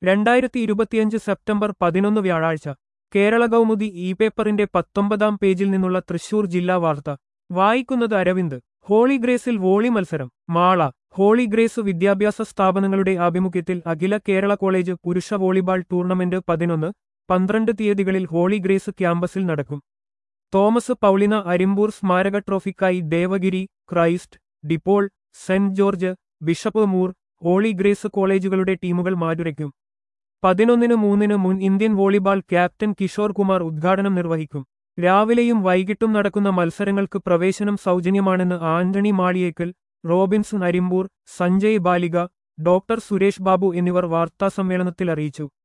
രണ്ടായിരത്തി ഇരുപത്തിയഞ്ച് സെപ്റ്റംബർ പതിനൊന്ന് വ്യാഴാഴ്ച കേരള കൗമുദി ഇ പേപ്പറിന്റെ പത്തൊമ്പതാം പേജിൽ നിന്നുള്ള തൃശൂർ ജില്ലാ വാർത്ത വായിക്കുന്നത് അരവിന്ദ് ഹോളി ഗ്രേസിൽ വോളി മത്സരം മാള ഹോളി ഗ്രേസ് വിദ്യാഭ്യാസ സ്ഥാപനങ്ങളുടെ ആഭിമുഖ്യത്തിൽ അഖില കേരള കോളേജ് പുരുഷ വോളിബാൾ ടൂർണമെന്റ് പതിനൊന്ന് പന്ത്രണ്ട് തീയതികളിൽ ഹോളി ഗ്രേസ് ക്യാമ്പസിൽ നടക്കും തോമസ് പൗളിന അരിമ്പൂർ സ്മാരക ട്രോഫിക്കായി Devagiri Christ DePaul Saint George Bishop Moore Holy Grace കോളേജുകളുടെ ടീമുകൾ മാറ്റുരയ്ക്കും പതിനൊന്നിന് മൂന്നിന് മുൻ Indian volleyball captain Kishore Kumar ഉദ്ഘാടനം നിർവഹിക്കും രാവിലെയും വൈകിട്ടും നടക്കുന്ന മത്സരങ്ങൾക്ക് പ്രവേശനം സൗജന്യമാണെന്ന് Antony Maliyekkal Robinson Arimpur Sanjay Balika doctor Suresh Babu എന്നിവർ വാർത്താസമ്മേളനത്തിൽ അറിയിച്ചു